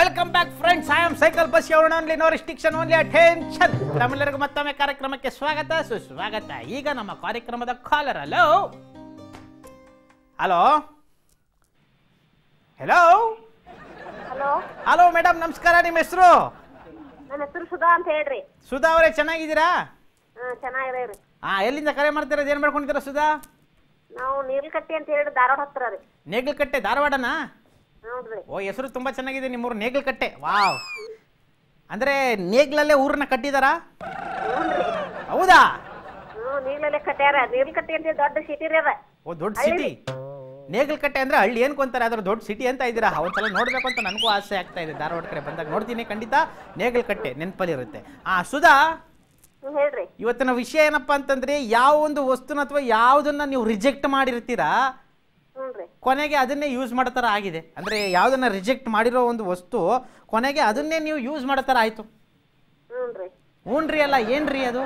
welcome back friends I am cycle bus ಯವಣ only no restriction only attention ತಮ್ಮೆಲ್ಲರಿಗೂ ಮತ್ತೊಮ್ಮೆ ಕಾರ್ಯಕ್ರಮಕ್ಕೆ ಸ್ವಾಗತ ಸುಸ್ವಾಗತ ಈಗ ನಮ್ಮ ಕಾರ್ಯಕ್ರಮದ caller hello hello hello hello hello madam ನಮಸ್ಕಾರ ನಿಮ್ಮ ಹೆಸರು ನನ್ನ ಹೆಸರು ಸುಧಾ ಅಂತ ಹೇಳ್ರಿ ಸುಧಾ ಅವರೇ ಚೆನ್ನಾಗಿದ್ದೀರಾ ಹಾ ಚೆನ್ನಾಗಿದೇವ್ರಿ ಹಾ ಎಲ್ಲಿಂದ ಕರೆ ಮಾಡ್ತೀರಾ ಏನು ಮಾಡ್ಕೊಂಡಿದ್ದೀರಾ ಸುಧಾ ನಾವು ನೀಲ್ಕಟ್ಟಿ ಅಂತ ಹೇಳಿ ಧಾರವಾಡ ಹತ್ರ ರೀ ನೇಗಲ್ಕಟ್ಟೆ ಧಾರವಾಡನಾ ಹೌದ್ರಿ ಓ ಹೆಸರು ತುಂಬ ಚೆನ್ನಾಗಿದೆ ನಿಮ್ಮೂರು ನೇಗಲ್ಕಟ್ಟೆ ವಾವ್ ಅಂದರೆ ನೇಗ್ಲಲ್ಲೇ ಊರನ್ನ ಕಟ್ಟಿದಾರಾ ಹ್ಞೂನ್ರಿ ಹೌದಾ ಹ್ಞೂ ನೀಲಲ್ಲೇ ಕಟ್ಟ್ಯಾರ ನೀಲ್ಕಟ್ಟಿ ಅಂತ ಹೇಳಿ ದೊಡ್ಡ ಸಿಟಿ ರೀ ಅದ ಓ ದೊಡ್ಡ ಸಿಟಿ ನೇಗಲ್ಕಟ್ಟೆ ಅಂದ್ರೆ ಹಳ್ಳಿ ಏನ್ಕೊಂತಾರೆ ಅದ್ರ ದೊಡ್ಡ ಸಿಟಿ ಅಂತ ಇದ್ದೀರಾ ಒಂದ್ಸಲ ನೋಡ್ಬೇಕು ಅಂತ ನನಗೂ ಆಸೆ ಆಗ್ತಾ ಇದೆ ಧಾರವಾಡ ಕಡೆ ಬಂದಾಗ ನೋಡ್ತೀನಿ ಖಂಡಿತ ನೇಗಲ್ಕಟ್ಟೆ ನೆನಪಲ್ಲಿರುತ್ತೆ ಆ ಸುಧಾ ಹ್ಞೂ ಹೇಳ್ರಿ ಇವತ್ತಿನ ವಿಷಯ ಏನಪ್ಪಾ ಅಂತಂದ್ರೆ ಯಾವ ಒಂದು ವಸ್ತುನ ಅಥವಾ ಯಾವುದನ್ನ ನೀವು ರಿಜೆಕ್ಟ್ ಮಾಡಿರ್ತೀರಾ ಹ್ಞೂನ್ರಿ ಕೊನೆಗೆ ಅದನ್ನೇ ಯೂಸ್ ಮಾಡೋ ಥರ ಆಗಿದೆ ಅಂದ್ರೆ ಯಾವುದನ್ನ ರಿಜೆಕ್ಟ್ ಮಾಡಿರೋ ಒಂದು ವಸ್ತು ಕೊನೆಗೆ ಅದನ್ನೇ ನೀವು ಯೂಸ್ ಮಾಡೋ ಥರ ಆಯ್ತು ಹ್ಞೂನ್ರಿ ಹ್ಞೂನ್ರಿ ಅಲ್ಲ ಏನ್ರಿ ಅದು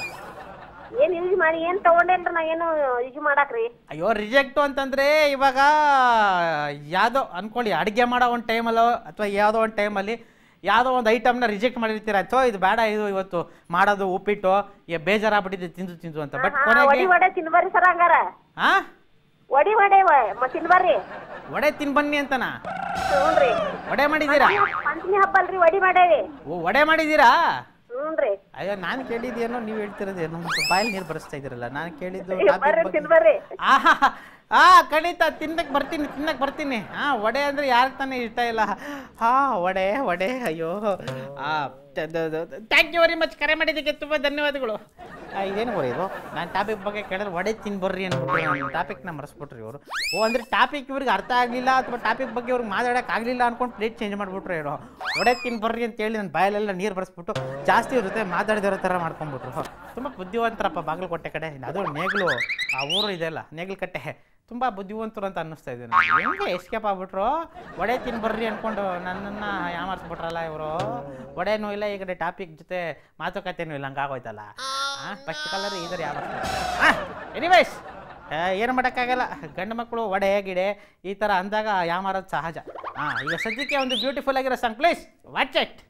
ಏನ್ ಯೂಸ್ ಮಾಡಿ ಏನ್ ತಗೊಂಡೇನ್ರಿ ನಾ ಏನು ಯೂಸ್ ಮಾಡಾಕ್ರಿ ಅಯ್ಯೋ ರಿಜೆಕ್ಟು ಅಂತಂದ್ರೆ ಇವಾಗ ಯಾವುದೋ ಅನ್ಕೊಳ್ಳಿ ಅಡುಗೆ ಮಾಡೋ ಒಂದು ಟೈಮಲ್ಲೋ ಅಥವಾ ಯಾವುದೋ ಒಂದು ಟೈಮಲ್ಲಿ ಯಾವುದೋ ಒಂದು ಐಟಮ್ನ ರಿಜೆಕ್ಟ್ ಮಾಡಿರ್ತೀರ ಅಥವಾ ಇದು ಬೇಡ ಇದು ಇವತ್ತು ಮಾಡೋದು ಉಪ್ಪಿಟ್ಟು ಏ ಬೇಜಾರಾಗ್ಬಿಟ್ಟಿದೆ ತಿಂದು ತಿಂದು ಅಂತ ಬಟ್ ಹಾ ವಡಿ ಕೊನೆಗೆ ವಡೆ ತಿನ್ಬರ್ರಿ ಸರ್ ಹಂಗಾರ ಹಾ ವಡಿ ವಡೆ ವ- ತಿನ್ಬರ್ರಿ ವಡೆ ತಿನ್ ಬನ್ನಿ ಅಂತನಾ ಹ್ಞೂನ್ರಿ ವಡೆ ಮಾಡಿದ್ದೀರಾ ಪಂಚಮಿ ಹಬ್ಬ ಅಲ್ರಿ ವಡಿ ಮಾಡೇವಿ ಓ ವಡೆ ಮಾಡಿದ್ದೀರಾ ಹ್ಞೂನ್ರಿ ಅಯ್ಯೋ ನಾನು ಕೇಳಿದ್ದೇನೋ ನೀವು ಹೇಳ್ತಿರೋದೇನೋ ಬಾಯಲ್ಲಿ ನೀರು ಬರೆಸ್ತಾ ಇದ್ದೀರಲ್ಲ ನಾನು ಕೇಳಿದ್ದು ಬರ್ರಿ topic ಬಗ್ಗೆ- ತಿನ್ಬರ್ರಿ ಆಹಾ ಆ ಖಂಡಿತ ತಿನ್ನಕ್ಕೆ ಬರ್ತೀನಿ ತಿನ್ನಕ್ಕೆ ಬರ್ತೀನಿ ಹಾ ವಡೆ ಅಂದರೆ ಯಾರಿಗೆ ತಾನೇ ಇಷ್ಟ ಇಲ್ಲ ಹಾ ವಡೆ ವಡೆ ಅಯ್ಯೋ ಆ ಥ್ಯಾಂಕ್ ಯು ವೆರಿ ಮಚ್ ಕರೆ ಮಾಡಿದ್ದಕ್ಕೆ ತುಂಬ ಧನ್ಯವಾದಗಳು ಆ, ಇದೇನು ಬರೀ ಇದು ನಾನು ಟಾಪಿಕ್ ಬಗ್ಗೆ ಕೇಳಿದ್ರೆ ವಡೆ ತಿನ್ ಬರ್ರಿ ಅಂದ್ಬಿಟ್ಟು ಟಾಪಿಕ್ನ ಮರೆಸ್ಬಿಟ್ರಿ ಇವರು ಓ ಅಂದರೆ ಟಾಪಿಕ್ ಇವ್ರಿಗೆ ಅರ್ಥ ಆಗಲಿಲ್ಲ ಅಥವಾ ಟಾಪಿಕ್ ಬಗ್ಗೆ ಇವ್ರಿಗೆ ಮಾತಾಡೋಕೆ ಆಗಲಿಲ್ಲ ಅನ್ಕೊಂಡು ಪ್ಲೇಟ್ ಚೇಂಜ್ ಮಾಡಿಬಿಟ್ರು ಇವರು ವಡೆ ತಿನ್ ಬರ್ರಿ ಅಂತೇಳಿ ನನ್ನ ಬಾಯಲ್ಲೆಲ್ಲ ನೀರು ಬರೆಸ್ಬಿಟ್ಟು ಜಾಸ್ತಿ ಇರುತ್ತೆ ಮಾತಾಡಿದಿರೋ ಥರ ಮಾಡ್ಕೊಂಡ್ಬಿಟ್ರು ತುಂಬ ಬುದ್ಧಿವಂತರಪ್ಪ ಬಾಗಲಕೋಟೆ ಕಡೆ ಅದು ನೇಗ್ಲು ಆ ಊರು ಇದೆಯಲ್ಲ ನೇಗ್ಲಕಟ್ಟೆ ತುಂಬ ಬುದ್ಧಿವಂತರು ಅಂತ ಅನ್ನಿಸ್ತಾ ಇದೆ ನನಗೆ ಹೆಂಗೆ ಎಸ್ಕೇಪ್ ಆಗ್ಬಿಟ್ರು ವಡೆ ತಿನ್ ಬರ್ರಿ ಅನ್ಕೊಂಡು ನನ್ನನ್ನು ಯಾಮಾರಿಸ್ಬಿಟ್ರಲ್ಲ ಇವರು ವಡೆನೂ ಇಲ್ಲ ಈ ಕಡೆ ಟಾಪಿಕ್ ಜೊತೆ ಮಾತುಕತೆನೂ ಇಲ್ಲ ಹಂಗಾಗೋಯ್ತಲ್ಲ ಹಾಂ ಫಸ್ಟ್ ಕಲರ್ ಇದರ ಯಾವ ಎನಿವೈಸ್ ಏನು ಮಾಡೋಕ್ಕಾಗಲ್ಲ ಗಂಡು ಮಕ್ಕಳು ವಡೆ ಗಿಡೆ ಈ ಥರ ಅಂದಾಗ ಯಾಮಾರೋದು ಸಹಜ ಹಾಂ ಈಗ ಸದ್ಯಕ್ಕೆ ಒಂದು ಬ್ಯೂಟಿಫುಲ್ ಆಗಿರೋ ಸಾಂಗ್ ಪ್ಲೀಸ್ ವಾಚ್ ಇಟ್